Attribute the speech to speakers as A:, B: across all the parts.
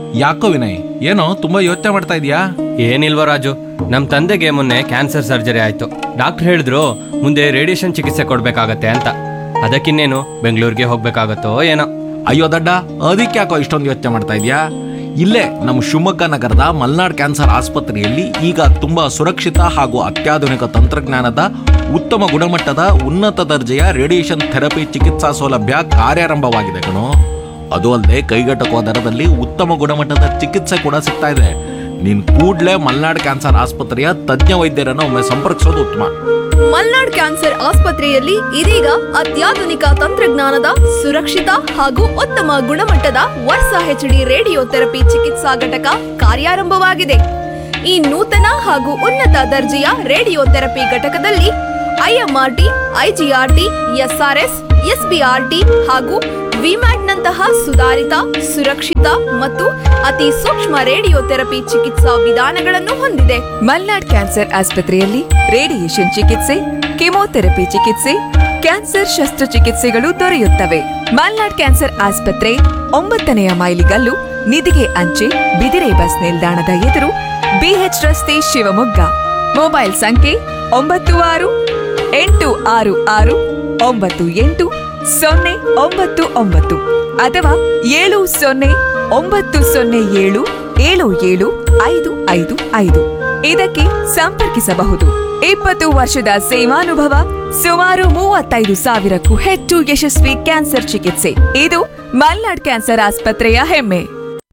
A: ಯಾಕೋ ವಿನಯ್ ಏನೋ ತುಂಬಾ ಯೋಚನೆ ಮಾಡ್ತಾ ಇದೀಯಾ
B: ಏನಿಲ್ವ ರಾಜು ನಮ್ಮ ತಂದೆಗೆ ಮೊನ್ನೆ ಕ್ಯಾನ್ಸರ್ ಸರ್ಜರಿ ಆಯ್ತು ಡಾಕ್ಟರ್ ಹೇಳಿದ್ರು ಮುಂದೆ ರೇಡಿಯೇಷನ್ ಚಿಕಿತ್ಸೆ ಕೊಡ್ಬೇಕಾಗತ್ತೆ ಅಂತ ಅದಕ್ಕಿನ್ನೇನು ಬೆಂಗಳೂರಿಗೆ ಹೋಗ್ಬೇಕಾಗತ್ತೋ ಏನೋ
A: ಅಯ್ಯೋ ದಡ್ಡ ಅದಕ್ಕೆ ಯಾಕೋ ಇಷ್ಟೊಂದು ಯೋಚನೆ ಮಾಡ್ತಾ ಇದೀಯಾ ಇಲ್ಲೇ ನಮ್ಮ ಶಿವಮೊಗ್ಗ ನಗರದ ಮಲ್ನಾಡ್ ಕ್ಯಾನ್ಸರ್ ಆಸ್ಪತ್ರೆಯಲ್ಲಿ ಈಗ ತುಂಬಾ ಸುರಕ್ಷಿತ ಹಾಗೂ ಅತ್ಯಾಧುನಿಕ ತಂತ್ರಜ್ಞಾನದ ಉತ್ತಮ ಗುಣಮಟ್ಟದ ಉನ್ನತ ದರ್ಜೆಯ ರೇಡಿಯೇಷನ್ ಥೆರಪಿ ಚಿಕಿತ್ಸಾ ಸೌಲಭ್ಯ ಕಾರ್ಯಾರಂಭವಾಗಿದೆ ಕಣೋ ಅದು ಅಲ್ಲದೆ ಕೈಗೆಟಕುವ ದರದಲ್ಲಿ ಉತ್ತಮ ಗುಣಮಟ್ಟದ ಚಿಕಿತ್ಸೆ ಕೂಡ ಸಿಗ್ತಾ ಇದೆ ನೀನ್ ಕೂಡ್ಲೇ ಮಲ್ನಾಡ್ ಕ್ಯಾನ್ಸರ್ ಆಸ್ಪತ್ರೆಯ ತಜ್ಞ ವೈದ್ಯರನ್ನು ಒಮ್ಮೆ ಸಂಪರ್ಕಿಸೋದು ಉತ್ತಮ
C: ಮಲ್ನಾಡ್ ಕ್ಯಾನ್ಸರ್ ಆಸ್ಪತ್ರೆಯಲ್ಲಿ ಇದೀಗ ಅತ್ಯಾಧುನಿಕ ತಂತ್ರಜ್ಞಾನದ ಸುರಕ್ಷಿತ ಹಾಗೂ ಉತ್ತಮ ಗುಣಮಟ್ಟದ ವರ್ಷ ಹೆಚ್ಡಿ ರೇಡಿಯೋ ಥೆರಪಿ ಚಿಕಿತ್ಸಾ ಘಟಕ ಕಾರ್ಯಾರಂಭವಾಗಿದೆ ಈ ನೂತನ ಹಾಗೂ ಉನ್ನತ ದರ್ಜೆಯ ರೇಡಿಯೋ ಥೆರಪಿ ಘಟಕದಲ್ಲಿ ಐಎಂಆರ್ಟಿ ಐಜಿಆರ್ಟಿ ಎಸ್ಆರ್ಎಸ್ ಎಸ್ಬಿಆರ್ಟಿ ಹಾಗೂ ವಿಮ್ಯಾಟ್ನಂತಹ ಸುಧಾರಿತ ಸುರಕ್ಷಿತ ಮತ್ತು ಅತಿ ಸೂಕ್ಷ್ಮ ರೇಡಿಯೋ ಥೆರಪಿ ಚಿಕಿತ್ಸಾ ವಿಧಾನಗಳನ್ನು ಹೊಂದಿದೆ
D: ಮಲ್ನಾಡ್ ಕ್ಯಾನ್ಸರ್ ಆಸ್ಪತ್ರೆಯಲ್ಲಿ ರೇಡಿಯೇಷನ್ ಚಿಕಿತ್ಸೆ ಕೆಮೊಥೆರಪಿ ಚಿಕಿತ್ಸೆ ಕ್ಯಾನ್ಸರ್ ಶಸ್ತ್ರಚಿಕಿತ್ಸೆಗಳು ದೊರೆಯುತ್ತವೆ ಮಲ್ನಾಡ್ ಕ್ಯಾನ್ಸರ್ ಆಸ್ಪತ್ರೆ ಒಂಬತ್ತನೆಯ ಮೈಲಿಗಲ್ಲು ನಿಧಿಗೆ ಅಂಚೆ ಬಿದಿರೆ ಬಸ್ ನಿಲ್ದಾಣದ ಎದುರು ಬಿಎಚ್ ರಸ್ತೆ ಶಿವಮೊಗ್ಗ ಮೊಬೈಲ್ ಸಂಖ್ಯೆ ಒಂಬತ್ತು ಆರು ಎಂಟು ಆರು ಆರು ಒಂಬತ್ತು ಎಂಟು ಸೊನ್ನೆ ಒಂಬತ್ತು ಒಂಬತ್ತು ಅಥವಾ ಏಳು ಸೊನ್ನೆ ಒಂಬತ್ತು ಸೊನ್ನೆ ಏಳು ಏಳು ಏಳು ಐದು ಐದು ಐದು ಇದಕ್ಕೆ ಸಂಪರ್ಕಿಸಬಹುದು ಇಪ್ಪತ್ತು ವರ್ಷದ ಸೇವಾನುಭವ ಸುಮಾರು ಮೂವತ್ತೈದು ಸಾವಿರಕ್ಕೂ ಹೆಚ್ಚು ಯಶಸ್ವಿ ಕ್ಯಾನ್ಸರ್ ಚಿಕಿತ್ಸೆ ಇದು ಮಲ್ನಾಡ್ ಕ್ಯಾನ್ಸರ್ ಆಸ್ಪತ್ರೆಯ ಹೆಮ್ಮೆ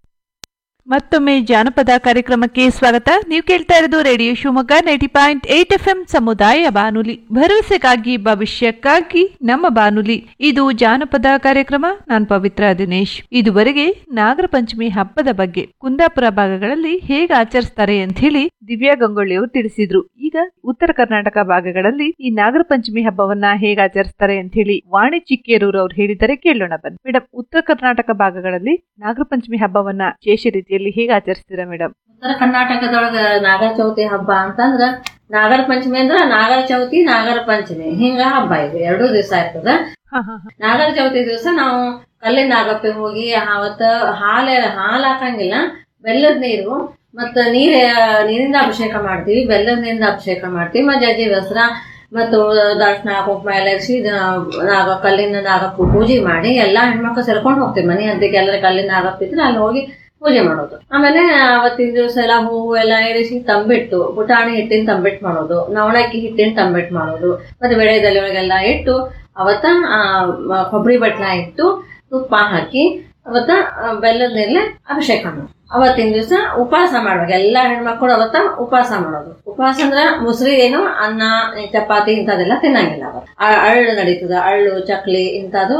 E: ಮತ್ತೊಮ್ಮೆ ಜಾನಪದ ಕಾರ್ಯಕ್ರಮಕ್ಕೆ ಸ್ವಾಗತ ನೀವು ಕೇಳ್ತಾ ಇರೋದು radio Shivamogga ninety point eight F M ಸಮುದಾಯ ಬಾನುಲಿ ಭರವಸೆಗಾಗಿ ಭವಿಷ್ಯಕ್ಕಾಗಿ ನಮ್ಮ ಬಾನುಲಿ ಇದು ಜಾನಪದ ಕಾರ್ಯಕ್ರಮ ನಾನ್ ಪವಿತ್ರ ದಿನೇಶ್ ಇದುವರೆಗೆ ನಾಗರ ಪಂಚಮಿ ಹಬ್ಬದ ಬಗ್ಗೆ ಕುಂದಾಪುರ ಭಾಗಗಳಲ್ಲಿ ಹೇಗೆ ಆಚರಿಸ್ತಾರೆ ಅಂತ ಹೇಳಿ ದಿವ್ಯಾ ಗಂಗೊಳ್ಳಿಯವರು ತಿಳಿಸಿದ್ರು ಈಗ ಉತ್ತರ ಕರ್ನಾಟಕ ಭಾಗಗಳಲ್ಲಿ ಈ ನಾಗರ ಪಂಚಮಿ ಹಬ್ಬವನ್ನ ಹೇಗೆ ಆಚರಿಸ್ತಾರೆ ಅಂತ ಹೇಳಿ ವಾಣಿ ಚಿಕ್ಕೇರೂರು ಅವ್ರು ಹೇಳಿದರೆ ಕೇಳೋಣ ಬನ್ನಿ ಮೇಡಮ್ ಉತ್ತರ ಕರ್ನಾಟಕ ಭಾಗಗಳಲ್ಲಿ ನಾಗರ ಪಂಚಮಿ ಹಬ್ಬವನ್ನ ವಿಶೇಷ ರೀತಿಯಲ್ಲಿ ಹೇಗೆ ಆಚರಿಸ್ತೀರಾ ಮೇಡಮ್
F: ಉತ್ತರ ಕರ್ನಾಟಕದೊಳಗ ನಾಗರ ಚೌತಿ ಹಬ್ಬ ಅಂತಂದ್ರ ನಾಗರ ಪಂಚಮಿ ಅಂದ್ರ ನಾಗರ ಚೌತಿ ನಾಗರ ಪಂಚಮಿ ಹಿಂಗ ಹಬ್ಬ ಇದು ಎರಡೂ ದಿವಸ ಇರ್ತದ ನಾಗರ ಚೌತಿ ದಿವಸ ನಾವು ಕಲ್ಲಿನ ನಾಗಪ್ಪೆ ಹೋಗಿ ಅವತ್ತ ಹಾಲ ಹಾಲ್ ಹಾಕಂಗಿಲ್ಲ ಬೆಲ್ಲದ ನೀರು ಮತ್ತ ನೀರ್ ನೀರಿಂದ ಅಭಿಷೇಕ ಮಾಡ್ತೀವಿ ಬೆಲ್ಲದ ನೀರಿಂದ ಅಭಿಷೇಕ ಮಾಡ್ತೀವಿ ಮತ್ತ ಜಜ್ಜಿ ವಸ್ತ್ರ ಮತ್ತು ದರ್ಶನ ಕುಂಕುಮ ಎಲ್ಲ ಇರಿಸಿ ನಾಗ ಕಲ್ಲಿನ ನಾಗಪ್ಪ ಪೂಜೆ ಮಾಡಿ ಎಲ್ಲಾ ಹೆಣ್ಮಕ್ಳು ಸೇರ್ಕೊಂಡು ಹೋಗ್ತೀವಿ ಮನೆ ಹದ್ದಕ್ಕೆ ಎಲ್ಲರ ಕಲ್ಲಿನ ನಾಗಪ್ಪ ಇದ್ರೆ ಅಲ್ಲಿ ಹೋಗಿ ಪೂಜೆ ಮಾಡೋದು ಆಮೇಲೆ ಅವತ್ತಿನ ದಿವಸ ಎಲ್ಲ ಹೂವು ಎಲ್ಲ ಇರಿಸಿ ತಂಬಿಟ್ಟು ಪುಟಾಣಿ ಹಿಟ್ಟಿನ ತಂಬಿಟ್ಟು ಮಾಡೋದು ನವಣಕ್ಕಿ ಹಿಟ್ಟಿನ ತಂಬಿಟ್ಟು ಮಾಡೋದು ಮತ್ತೆ ಬೆಳೆದಲ್ಲಿ ಒಳಗೆಲ್ಲ ಇಟ್ಟು ಅವತ್ತ ಆ, ಮ- ಕೊಬ್ಬರಿ ಬಟ್ಲ ಇಟ್ಟು ತುಪ್ಪ ಹಾಕಿ ಅವತ್ತ ಆ, ಬೆಲ್ಲದ ನೀರ್ಲೆ ಅಭಿಷೇಕ ಮಾಡೋದು ಅವತ್ತಿನ ದಿವಸ ಉಪವಾಸ ಮಾಡ್ಬೇಕು ಎಲ್ಲಾ ಹೆಣ್ಮಕ್ಳು ಅವತ್ತ ಉಪವಾಸ ಮಾಡೋದು ಉಪವಾಸ ಅಂದ್ರ ಮುಸ್ರಿ ಏನು ಅನ್ನ ಚಪಾತಿ ಇಂಥದೆಲ್ಲ ತಿನ್ನಂಗಿಲ್ಲ ಅವತ್ತು ಅ- ಅಳ್ಳು ನಡೀತದ ಅಳ್ಳು ಚಕ್ಲಿ ಇಂಥದ್ದು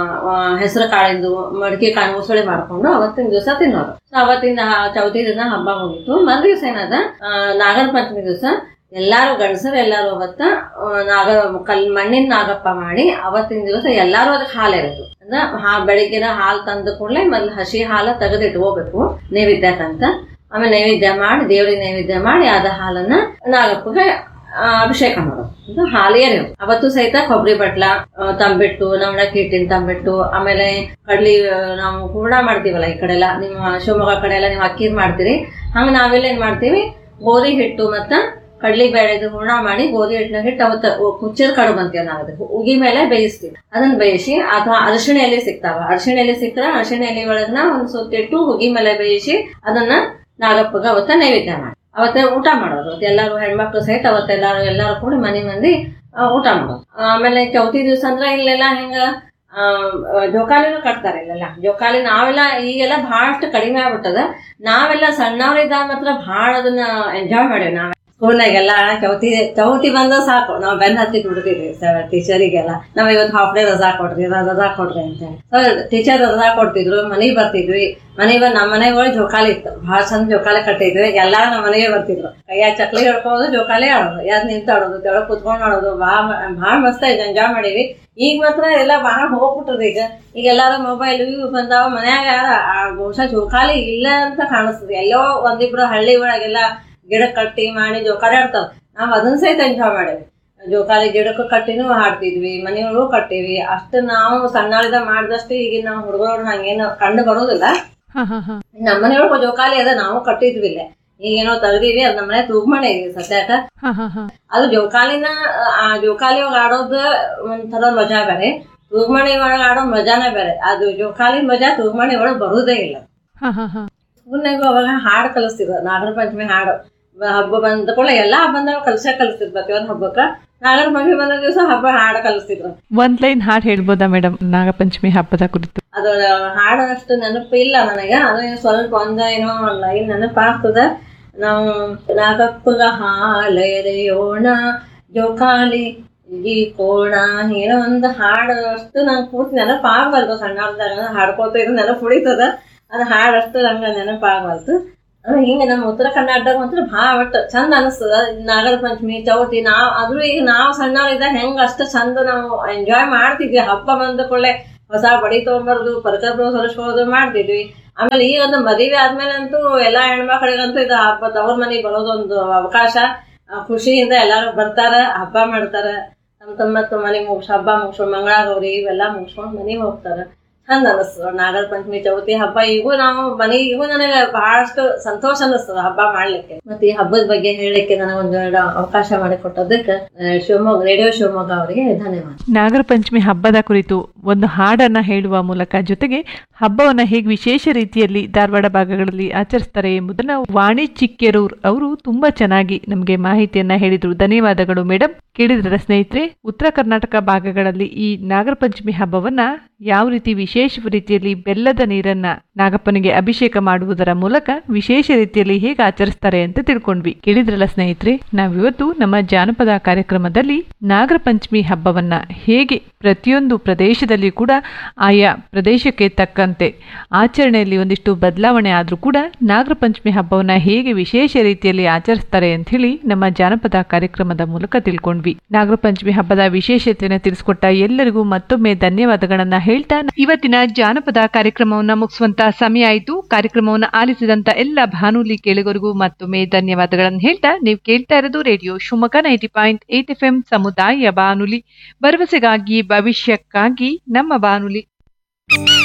F: ಹೆಸರು ಕಾಳಿಂದು ಮಡಿಕೆ ಕಾಳು ಮುಸುಳಿ ಮಾಡ್ಕೊಂಡು ಅವತ್ತಿನ ದಿವಸ ತಿನ್ನೋದು ಸೊ ಅವತ್ತಿನ ಹ- ಚೌತಿ ದಿನ ಹಬ್ಬ ಮುಗೀತು ಮರು ದಿವಸ ಏನದ ಆ, ನಾಗರ ಪಂಚಮಿ ದಿವಸ ಎಲ್ಲಾರು ಗಂಡಸರು ಎಲ್ಲಾರು ಅವತ್ತ ಆ, ನಾಗ ಕಲ್ ಮಣ್ಣಿನ ನಾಗಪ್ಪ ಮಾಡಿ ಅವತ್ತಿನ ದಿವಸ ಎಲ್ಲಾರು ಅದಕ್ಕೆ ಹಾಲು ಎರೆದು ಅಂದ್ರ ಹಾ ಬೆಳಿಗ್ಗೆನ ಹಾಲು ತಂದ ಕೂಡಲೇ ಮೊದ್ಲು ಹಸಿ ಹಾಲ ತೆಗೆದಿಟ್ಕೋಬೇಕು ನೈವೇದ್ಯಕ್ಕಂತ ಆಮೇಲೆ ನೈವೇದ್ಯ ಮಾಡಿ ದೇವ್ರಿಗೆ ನೈವೇದ್ಯ ಮಾಡಿ ಅದ ಹಾಲನ್ನ ನಾಗಪ್ಪಗೆ ಆ, ಅಭಿಷೇಕ ಮಾಡೋದು ಇದು ಹಾಲು ಎರೆಯೋದು ಅವತ್ತು ಸಹಿತ ಕೊಬ್ಬರಿ ಬಟ್ಲ ಆ, ತಂಬಿಟ್ಟು ನವಣಕ್ಕಿ ಹಿಟ್ಟಿನ ತಂಬಿಟ್ಟು ಆಮೇಲೆ ಕಡ್ಲಿ ಆ, ನಾವು ಹೂರ್ಣ ಮಾಡ್ತೀವಲ್ಲ ಈ ಕಡೆ ಎಲ್ಲ ನಿಮ್ಮ ಶಿವಮೊಗ್ಗ ಕಡೆ ಎಲ್ಲ ನೀವು ಅಕ್ಕಿ ಮಾಡ್ತೀರಿ ಹಂಗ ನಾವೆಲ್ಲ ಏನ್ ಮಾಡ್ತೀವಿ ಗೋಧಿ ಹಿಟ್ಟು ಮತ್ತ ಕಡ್ಲಿ ಬೇಳೆದು ಹೂರ್ಣ ಮಾಡಿ ಗೋಧಿ ಹಿಟ್ಟಿನ ಹಿಟ್ಟು ಅವತ್ತ ಕುಚ್ಚಿದ ಕಡುಬು ಅಂತೀವಿ ನಾವು ಅದಕ್ಕೆ ಉಗಿ ಮೇಲೆ ಬೇಯಿಸ್ತೀವಿ ಅದನ್ನ ಬೇಯಿಸಿ ಅಥವಾ ಅರಿಶಿಣ ಎಲೆ ಸಿಗ್ತಾವ ಅರಿಶಿಣ ಎಲೆ ಸಿಕ್ಕ್ರ ಅರಿಶಿಣ ಎಲೆ ಒಳಗನ ಒಂದ್ ಸುತ್ತಿಟ್ಟು ಹುಗಿ ಮೇಲೆ ಬೇಯಿಸಿ ಅದನ್ನ ನಾಗಪ್ಪಗ ಅವತ್ತ ನೈವೇದ್ಯ ಮಾಡಿ ಅವತ್ತ ಊಟ ಮಾಡೋದು ಅವತ್ತು ಎಲ್ಲಾರು ಹೆಣ್ಮಕ್ಳು ಸಹಿತ ಅವತ್ತ ಎಲ್ಲಾರು ಎಲ್ಲಾರು ಕೂಡ ಮನೆ ಮಂದಿ ಆ, ಊಟ ಮಾಡೋದು ಆಮೇಲೆ ಚೌತಿ ದಿವಸ ಅಂದ್ರ ಇಲ್ಲೆಲ್ಲ ಹಿಂಗ ಆ, ಜೋಕಾಲಿನೂ ಕಟ್ತಾರೆ ಇಲ್ಲೆಲ್ಲ ಜೋಕಾಲಿ ನಾವೆಲ್ಲ ಈಗೆಲ್ಲ ಬಹಳಷ್ಟು ಕಡಿಮೆ ಆಗ್ಬಿಟ್ಟದ ನಾವೆಲ್ಲ ಸಣ್ಣವ್ರಿದ್ದಾಗ ಮಾತ್ರ ಬಹಳ ಅದನ್ನ ಎಂಜಾಯ್ ಮಾಡೇವಿ ನಾವ್ ಸ್ಕೂಲ್ನಾಗೆಲ್ಲ ಚೌತಿ ಚೌತಿ ಬಂದ ಸಾಕು ನಾವು ಬೆನ್ ಹತ್ತಿ ಬಿಡ್ತೀವಿ ಟೀಚರಿಗೆಲ್ಲ ನಾವ್ ಇವತ್ತು ಹಾಫ್ ಡೇ ರಜಾ ಕೊಡ್ರಿ ರಜಾ ಕೊಡ್ರಿ ಅಂತ ಟೀಚರ್ ರಜಾ ಕೊಡ್ತಿದ್ರು ಮನೆಗ್ ಬರ್ತಿದ್ವಿ ಮನೆಗೆ ಬಂದ್ ನಮ್ಮ ಮನೆ ಒಳಗೆ ಜೋಕಾಲಿ ಇತ್ತು ಬಹಳ ಚಂದ ಜೋಕಾಲಿ ಕಟ್ಟಿದ್ವಿ ಎಲ್ಲಾರು ನಮ್ಮ ಮನೆಗೆ ಬರ್ತಿದ್ರು ಕೈಯ ಚಕ್ಲಿ ಹಿಡ್ಕೊಂಡು ಜೋಕಾಲಿ ಆಡೋದು ಯಾದ್ ನಿಂತ ಆಡೋದು ತೆಳಗ್ ಕುತ್ಕೊಂಡ್ ಆಡೋದು ಭಾಳ ಭಾಳ ಮಸ್ತ್ ಆಯ್ತು ಎಂಜಾಯ್ ಮಾಡೀವಿ ಈಗ ಮಾತ್ರ ಎಲ್ಲ ಭಾಳ ಹೋಗ್ಬಿಟ್ಟದ ಈಗ ಈಗ ಎಲ್ಲಾರು ಮೊಬೈಲ್ ಇವು ಬಂದಾವ ಮನ್ಯಾಗ ಯಾರ ಆ ಬಹುಶಃ ಜೋಕಾಲಿ ಇಲ್ಲ ಅಂತ ಕಾಣಿಸ್ತದೆ ಎಲ್ಲೋ ಒಂದಿಬ್ರು ಹಳ್ಳಿ ಒಳಗೆಲ್ಲ ಗಿಡ ಕಟ್ಟಿ ಮಾಡಿ ಜೋಕಾಲಿ ಆಡ್ತಾವ ನಾವ್ ಅದನ್ನ ಸಹಿತ ಎಂಜಾಯ್ ಮಾಡೇವಿ ಜೋಕಾಲಿ ಗಿಡಕ್ಕೆ ಕಟ್ಟಿನೂ ಹಾಡ್ತಿದ್ವಿ ಮನೆಯೊಳಗೂ ಕಟ್ಟಿವಿ ಅಷ್ಟು ನಾವು ಸಣ್ಣಳಿದ ಮಾಡಿದಷ್ಟು ಈಗಿನ ನಾವು ಹುಡುಗರು ಹಂಗೇನು ಕಂಡು ಬರೋದಿಲ್ಲ
E: ಹಾ ಹಾ ಹಾ
F: ನಮ್ಮನೆಯೊಳಗೆ ಜೋಕಾಲಿ ಅದ ನಾವು ಕಟ್ಟಿದ್ವಿ ಇಲ್ಲೇ ಈಗೇನೋ ತೆಗ್ದೀವಿ ಅದ್ ನಮ್ಮನೆ ತೂಗ್ಮಣೆ ಇದೆ ಸದ್ಯಕ್ಕ
E: ಹಾ ಹಾ ಹಾ
F: ಅದು ಜೋಕಾಲಿನ ಆ ಜೋಕಾಲಿ ಒಳಗ ಆಡೋದು ಒಂಥರ ಮಜಾ ಬೇರೆ ತೂಗ್ಮಣಿ ಒಳಗ ಆಡೋ ಮಜಾನೇ ಬೇರೆ ಅದು ಜೋಕಾಲಿ ಮಜಾ ತೂಗ್ಮಣಿ ಒಳಗ್ ಬರುದೇ ಇಲ್ಲ
E: ಹಾ ಹಾ ಹಾ
F: ಸ್ಕೂಲ್ನಾಗ ಅವಾಗ ಹಾಡು ಕಲಿಸ್ತಿದ್ರು ನಾಗರ ಪಂಚಮಿ ಹಾಡು ಬ- ಹಬ್ಬ ಬಂದ ಕೂಡ ಎಲ್ಲಾ ಹಬ್ಬದಾಗ ಕಲ್ಸ ಕಲಿಸ್ತಿದ್ರು ಪ್ರತಿಯೊಂದು ಹಬ್ಬಕ್ಕ ನಾಗರ ಪಂಚಮಿ ಬಂದ ದಿವಸ ಹಬ್ಬ ಹಾಡು ಕಲಿಸ್ತಿದ್ರು
E: ಒಂದ್ ಲೈನ್ ಹಾಡು ಹೇಳ್ಬೋದಾ ಮೇಡಮ್ ನಾಗಪಂಚಮಿ ಹಬ್ಬದ ಕುರಿತು
F: ಅದು ಹಾಡು ಅಷ್ಟು ನೆನಪು ಇಲ್ಲ ನನಗೆ ಅದು ಏನು ಸ್ವಲ್ಪ ಒಂದ ಏನೋ ಲೈನ್ ನೆನಪಾಗ್ತದ ನಾವು ನಾಗಪ್ಪಗ ಹಾಲೆರೆಯೋಣ ಜೋಕಾಲಿ ಈ ಕೋಣ ಏನೋ ಒಂದು ಹಾಡು ಅಷ್ಟು ನಂಗೆ ಪೂರ್ತಿ ನೆನಪಾಗಬಾರ್ದು ಸಣ್ಣದಾಗ ಹಾಡ್ಕೊತ ಇದ್ದು ನೆನಪು ಉಳಿತದ ಅದು ಹಾಡಷ್ಟು ನಂಗೆ ನೆನಪಾಗಬಾರ್ದು ಅದು ಹಿಂಗೆ ನಮ್ಮ ಉತ್ತರ ಕನ್ನಡದಾಗ ಮಾತ್ರ ಭಾಳ ಒಟ್ಟು ಚಂದ ಅನಿಸ್ತದ ನಾಗರ ಪಂಚಮಿ ಚೌತಿ ನಾವ್ ಆದ್ರೂ ಈಗ ನಾವು ಸಣ್ಣವರಿದ್ದಾಗ ಹೆಂಗ್ ಅಷ್ಟು ಚಂದ ನಾವು ಎಂಜಾಯ್ ಮಾಡ್ತಿದ್ವಿ ಹಬ್ಬ ಬಂದ ಕೂಡಲೇ ಹೊಸ ಬಡಿ ತಗೊಂಬರ್ದು ಪರ್ಕರ್ ಹೊಲಿಸ್ಕೊಳ್ಳೋದು ಮಾಡ್ತಿದ್ವಿ ಆಮೇಲೆ ಈಗ ಒಂದು ಮದುವೆ ಆದ್ಮೇಲೆ ಅಂತೂ ಎಲ್ಲಾ ಹೆಣ್ಮಕ್ಳಿಗಂತೂ ಇದು ಹಬ್ಬ ತವ್ರ ಮನೆಗೆ ಬರೋದೊಂದು ಅವಕಾಶ ಆ, ಖುಷಿಯಿಂದ ಎಲ್ಲಾರು ಬರ್ತಾರ ಹಬ್ಬ ಮಾಡ್ತಾರ ತಮ್ಮ ತಮ್ಮ ತಮ್ಮ ಮನೆ ಮುಗಿಸ್ ಹಬ್ಬ ಮುಗಿಸ್ಕೊಂಡು ಮಂಗಳಾಗೌರಿ ಇವೆಲ್ಲ ಮುಗಿಸ್ಕೊಂಡು ಮನೆಗೆ ಹೋಗ್ತಾರ ಚಂದ ಅನಿಸ್ತದ ನಾಗರ ಪಂಚಮಿ ಚೌತಿ ಹಬ್ಬ ಈಗೂ ನಾವು ಮನೆ ಈಗೂ ನನಗೆ ಬಹಳಷ್ಟು ಸಂತೋಷ ಅನಿಸ್ತದ ಹಬ್ಬ ಮಾಡ್ಲಿಕ್ಕೆ ಮತ್ತೆ ಈ ಹಬ್ಬದ ಬಗ್ಗೆ ಹೇಳಲಿಕ್ಕೆ ನನಗೆ ಒಂದು ಎರಡು ಅವಕಾಶ ಮಾಡಿಕೊಟ್ಟದಕ್ಕೆ ಆ, ಶಿವಮೊಗ್ಗ ರೇಡಿಯೋ ಶಿವಮೊಗ್ಗ ಅವರಿಗೆ ಧನ್ಯವಾದ
E: ನಾಗರ ಪಂಚಮಿ ಹಬ್ಬದ ಕುರಿತು ಒಂದು ಹಾಡನ್ನ ಹೇಳುವ ಮೂಲಕ ಜೊತೆಗೆ ಹಬ್ಬವನ್ನ ಹೇಗೆ ವಿಶೇಷ ರೀತಿಯಲ್ಲಿ ಧಾರವಾಡ ಭಾಗಗಳಲ್ಲಿ ಆಚರಿಸ್ತಾರೆ ಎಂಬುದನ್ನ ವಾಣಿ ಚಿಕ್ಕೆರೂರ್ ಅವರು ತುಂಬಾ ಚೆನ್ನಾಗಿ ನಮಗೆ ಮಾಹಿತಿಯನ್ನ ಹೇಳಿದ್ರು ಧನ್ಯವಾದಗಳು ಮೇಡಮ್ ಕೇಳಿದ್ರ ಸ್ನೇಹಿತರೆ ಉತ್ತರ ಕರ್ನಾಟಕ ಭಾಗಗಳಲ್ಲಿ ಈ ನಾಗರ ಪಂಚಮಿ ಹಬ್ಬವನ್ನ ಯಾವ ರೀತಿ ವಿಶೇಷ ರೀತಿಯಲ್ಲಿ ಬೆಲ್ಲದ ನೀರನ್ನ ನಾಗಪ್ಪನಿಗೆ ಅಭಿಷೇಕ ಮಾಡುವುದರ ಮೂಲಕ ವಿಶೇಷ ರೀತಿಯಲ್ಲಿ ಹೇಗೆ ಆಚರಿಸ್ತಾರೆ ಅಂತ ತಿಳ್ಕೊಂಡ್ವಿ ಕೇಳಿದ್ರಲ್ಲ ಸ್ನೇಹಿತರೆ ನಾವಿವತ್ತು ನಮ್ಮ ಜಾನಪದ ಕಾರ್ಯಕ್ರಮದಲ್ಲಿ ನಾಗರ ಪಂಚಮಿ ಹಬ್ಬವನ್ನ ಹೇಗೆ ಪ್ರತಿಯೊಂದು ಪ್ರದೇಶದಲ್ಲಿ ಕೂಡ ಆಯಾ ಪ್ರದೇಶಕ್ಕೆ ತಕ್ಕಂತೆ ಆಚರಣೆಯಲ್ಲಿ ಒಂದಿಷ್ಟು ಬದಲಾವಣೆ ಆದರೂ ಕೂಡ ನಾಗರ ಪಂಚಮಿ ಹಬ್ಬವನ್ನ ಹೇಗೆ ವಿಶೇಷ ರೀತಿಯಲ್ಲಿ ಆಚರಿಸ್ತಾರೆ ಅಂತ ಹೇಳಿ ನಮ್ಮ ಜಾನಪದ ಕಾರ್ಯಕ್ರಮದ ಮೂಲಕ ತಿಳ್ಕೊಂಡ್ವಿ ನಾಗರ ಪಂಚಮಿ ಹಬ್ಬದ ವಿಶೇಷತೆಯನ್ನು ತಿಳಿಸ್ಕೊಟ್ಟ ಎಲ್ಲರಿಗೂ ಮತ್ತೊಮ್ಮೆ ಧನ್ಯವಾದಗಳನ್ನ ಹೇಳ್ತಾ ಇವತ್ತಿನ ಜಾನಪದ ಕಾರ್ಯಕ್ರಮವನ್ನ ಮುಗಿಸುವಂತ ಸಮಯ ಆಯಿತು ಕಾರ್ಯಕ್ರಮವನ್ನು ಆಲಿಸಿದಂತ ಎಲ್ಲ ಭಾನುಲಿ ಕೇಳುಗರಿಗೂ ಮತ್ತೊಮ್ಮೆ ಧನ್ಯವಾದಗಳನ್ನು ಹೇಳ್ತಾ ನೀವು ಕೇಳ್ತಾ ಇರೋದು radio Shivamogga ninety point eight F M ಸಮುದಾಯ ಬಾನುಲಿ ಭರವಸೆಗಾಗಿ ಭವಿಷ್ಯಕ್ಕಾಗಿ ನಮ್ಮ ಬಾನುಲಿ